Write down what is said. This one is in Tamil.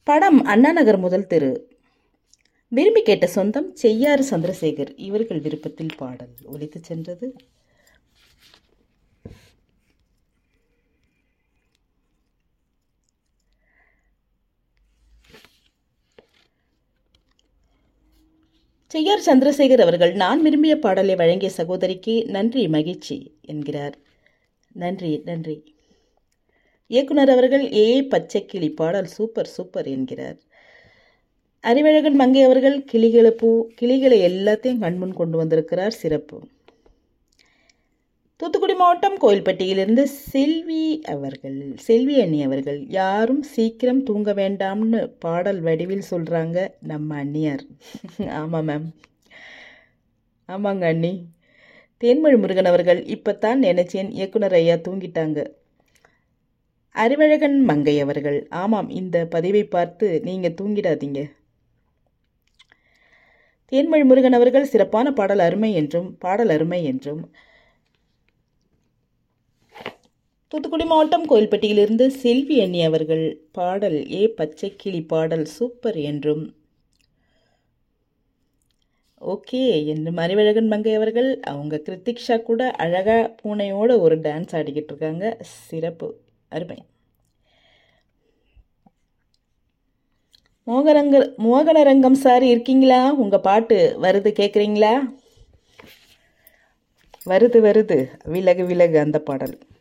படம் அண்ணா நகர் முதல் தெரு விரும்பி கேட்ட சொந்தம் செய்யாறு சந்திரசேகர் இவர்கள் விருப்பத்தில் பாடல் ஒலித்துச் சென்றது செய்யார் சந்திரசேகர் அவர்கள் நான் விரும்பிய பாடலை வழங்கிய சகோதரிக்கு நன்றி மகிழ்ச்சி என்கிறார் நன்றி நன்றி இயக்குனர் அவர்கள் ஏ பச்சைக்கிளி பாடல் சூப்பர் சூப்பர் என்கிறார் அறிவழகன் மங்கை அவர்கள் கிளிகளை பூ கிளிகளை எல்லாத்தையும் கண்முன் கொண்டு வந்திருக்கிறார் சிறப்பு தூத்துக்குடி மாவட்டம் கோயில்பட்டியிலிருந்து செல்வி அவர்கள் செல்வி அண்ணி அவர்கள் யாரும் சீக்கிரம் தூங்க வேண்டாம்னு பாடல் வடிவில் சொல்கிறாங்க நம்ம அண்ணியார் ஆமாம் மேம் ஆமாங்க அண்ணி தேன்மொழி முருகன் அவர்கள் இப்போத்தான் நினைச்சேன் இயக்குனர் ஐயா தூங்கிட்டாங்க அறிவழகன் மங்கை அவர்கள் ஆமாம் இந்த பதிவை பார்த்து நீங்கள் தூங்கிடாதீங்க தேன்மொழி முருகன் அவர்கள் சிறப்பான பாடல் அருமை என்றும் பாடல் அருமை என்றும் தூத்துக்குடி மாவட்டம் கோயில்பட்டியிலிருந்து செல்வி அண்ணி அவர்கள் பாடல் ஏ பச்சை கிளி பாடல் சூப்பர் என்றும் ஓகே என்றும் அறிவழகன் மங்கை அவர்கள் அவங்க கிருத்திக்ஷா கூட அழகா பூனையோட ஒரு டான்ஸ் ஆடிக்கிட்டு இருக்காங்க சிறப்பு அருமை மோகரங்க மோகனரங்கம் சார் இருக்கீங்களா உங்கள் பாட்டு வருது கேட்குறீங்களா வருது வருது விலகு விலகு அந்த பாடல்